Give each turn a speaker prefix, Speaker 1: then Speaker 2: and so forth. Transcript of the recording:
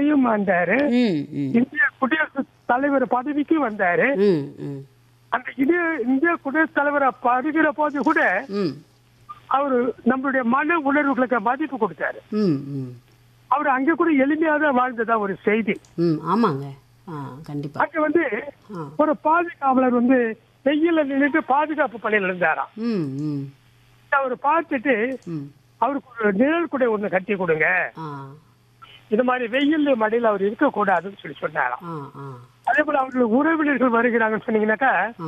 Speaker 1: பதவியும் வந்தாரு
Speaker 2: ம் ம்
Speaker 1: இந்திய குடியரசுத் தலைவர் பதவிக்கும் வந்தாரு
Speaker 2: ம் ம்
Speaker 1: அந்த இந்திய இந்திய குடியரசுத் தலைவரை பதவியில போது கூட
Speaker 2: ம்
Speaker 1: அவரு நம்மளுடைய மன உணர்வுகளுக்கு மதிப்பு கொடுத்தாரு
Speaker 2: ம் ம்
Speaker 1: அவர் அங்க கூட எளிமையா தான் வாழ்ந்ததா ஒரு செய்தி
Speaker 2: ம் ஆமாங்க ஆ கண்டிப்பா
Speaker 1: அங்க வந்து
Speaker 2: ஆ
Speaker 1: ஒரு பாதுகாவலர் வந்து வெயில்ல நின்னுட்டு பாதுகாப்பு பணியில் இருந்தாராம்
Speaker 2: ம் ம்
Speaker 1: அவர் பார்த்துட்டு
Speaker 2: ம்
Speaker 1: அவருக்கு ஒரு நிழல் குடை ஒண்ணு கட்டி கொடுங்க
Speaker 2: ஆ
Speaker 1: இது மாதிரி வெயில் மடியில் அவர் இருக்க கூடாதுன்னு சொல்லி சொன்னாராம்
Speaker 2: ஆ ஆ
Speaker 1: அதே போல அவர்களுக்கு உறவினர்கள் வருகிறாங்கன்னு சொன்னீங்கன்னாக்கா